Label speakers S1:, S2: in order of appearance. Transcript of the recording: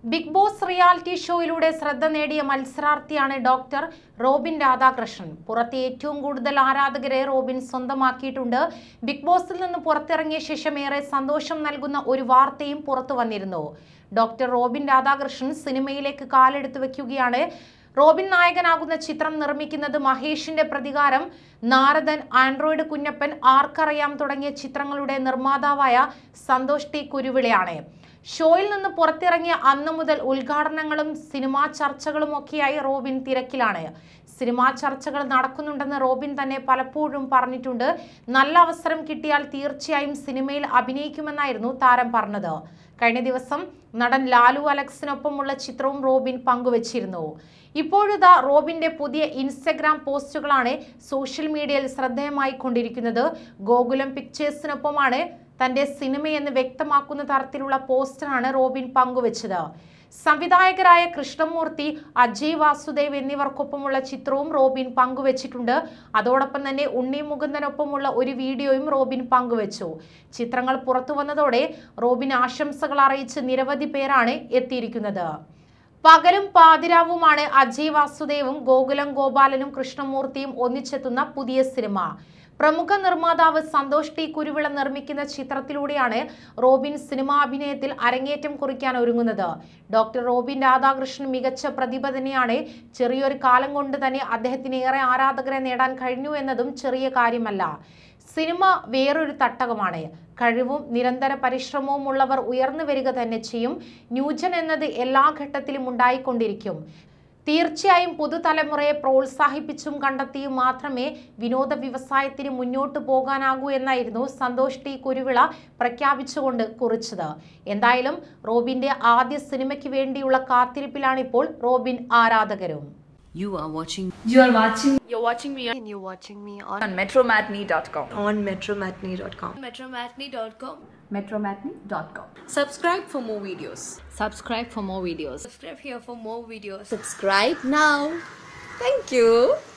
S1: Big boss reality ഷോയിലൂടെ ശ്രദ്ധ നേടിയ മത്സരാർത്ഥിയാണ് doctor Robin Radhakrishnan പുറത്തെ ഏറ്റവും കൂടുതൽ ആരാധകരെ റോബിൻ സ്വന്തമാക്കിയിട്ടുണ്ട് ബിഗ് ബോസിൽ നിന്ന് പുറത്തിറങ്ങിയ ശേഷം ഏറെ സന്തോഷം നൽകുന്ന ഒരു വാർത്തയും പുറത്തു വന്നിരുന്നു ഡോക്ടർ റോബിൻ രാധാകൃഷ്ണൻ സിനിമയിലേക്ക് കാലെടുത്ത് വെക്കുകയാണ് റോബിൻ നായകനാകുന്ന ചിത്രം നിർമ്മിക്കുന്നത് മഹേഷിന്റെ പ്രതികാരം നാരദൻ ആൻഡ്രോയിഡ് കുഞ്ഞപ്പൻ ആർക്കറിയാം തുടങ്ങിയ ചിത്രങ്ങളുടെ നിർമ്മാതാവായ സന്തോഷ് ടി കുരുവിളയാണ് ഷോയിൽ നിന്ന് പുറത്തിറങ്ങിയ അന്ന് മുതൽ ഉദ്ഘാടനങ്ങളും സിനിമാ ചർച്ചകളും ഒക്കെയായി റോബിൻ തിരക്കിലാണ് സിനിമാ ചർച്ചകൾ നടക്കുന്നുണ്ടെന്ന് റോബിൻ തന്നെ പലപ്പോഴും പറഞ്ഞിട്ടുണ്ട് നല്ല അവസരം കിട്ടിയാൽ തീർച്ചയായും സിനിമയിൽ അഭിനയിക്കുമെന്നായിരുന്നു താരം പറഞ്ഞത് കഴിഞ്ഞ ദിവസം നടൻ ലാലു അലക്സിനൊപ്പമുള്ള ചിത്രവും റോബിൻ പങ്കുവച്ചിരുന്നു ഇപ്പോഴിതാ റോബിന്റെ പുതിയ ഇൻസ്റ്റഗ്രാം പോസ്റ്റുകളാണ് സോഷ്യൽ മീഡിയയിൽ ശ്രദ്ധേയമായി കൊണ്ടിരിക്കുന്നത് ഗോകുലം പിക്ചേഴ്സിനൊപ്പമാണ് തന്റെ സിനിമയെന്ന് വ്യക്തമാക്കുന്ന തരത്തിലുള്ള പോസ്റ്ററാണ് റോബിൻ പങ്കുവച്ചത് സംവിധായകരായ കൃഷ്ണമൂർത്തി അജയ് വാസുദേവ് എന്നിവർക്കൊപ്പമുള്ള ചിത്രവും റോബിൻ പങ്കുവച്ചിട്ടുണ്ട് അതോടൊപ്പം തന്നെ ഉണ്ണി മുകുന്ദനൊപ്പമുള്ള ഒരു വീഡിയോയും റോബിൻ പങ്കുവച്ചു ചിത്രങ്ങൾ പുറത്തു വന്നതോടെ റോബിൻ ആശംസകൾ അറിയിച്ച് നിരവധി പേരാണ് എത്തിയിരിക്കുന്നത് പകലും പാതിരാവുമാണ് അജയ് വാസുദേവും ഗോകുലം ഗോപാലനും കൃഷ്ണമൂർത്തിയും ഒന്നിച്ചെത്തുന്ന പുതിയ സിനിമ പ്രമുഖ നിർമ്മാതാവ് സന്തോഷ് ടി കുരുവിള നിർമ്മിക്കുന്ന ചിത്രത്തിലൂടെയാണ് റോബിൻ സിനിമാ അഭിനയത്തിൽ അരങ്ങേറ്റം കുറിക്കാൻ ഒരുങ്ങുന്നത് ഡോക്ടർ റോബിൻ രാധാകൃഷ്ണൻ മികച്ച പ്രതിഭ തന്നെയാണ് ചെറിയൊരു കാലം കൊണ്ട് തന്നെ അദ്ദേഹത്തിന് ഏറെ ആരാധകരെ നേടാൻ കഴിഞ്ഞു എന്നതും ചെറിയ കാര്യമല്ല സിനിമ വേറൊരു തട്ടകമാണ് കഴിവും നിരന്തര പരിശ്രമവും ഉള്ളവർ ഉയർന്നു വരിക തന്നെ ചെയ്യും ന്യൂജൻ എന്നത് എല്ലാ ഘട്ടത്തിലും ഉണ്ടായിക്കൊണ്ടിരിക്കും തീർച്ചയായും പുതുതലമുറയെ പ്രോത്സാഹിപ്പിച്ചും കണ്ടെത്തിയും മാത്രമേ വിനോദ വ്യവസായത്തിന് മുന്നോട്ട് പോകാനാകൂ എന്നായിരുന്നു സന്തോഷ് ടി കുരുവിള പ്രഖ്യാപിച്ചുകൊണ്ട് കുറിച്ചത് എന്തായാലും റോബിന്റെ ആദ്യ സിനിമയ്ക്ക് വേണ്ടിയുള്ള കാത്തിരിപ്പിലാണിപ്പോൾ റോബിൻ ആരാധകരും
S2: You are watching
S3: You are watching
S4: You're watching me on,
S5: and you're watching me on,
S3: on metromatney.com.
S5: on metromatney.com.
S4: metromatney.com.
S3: Metromatney.com.
S4: Subscribe for more videos.
S2: subscribe for more videos.
S4: Subscribe here for more videos.
S5: Subscribe now. Thank you.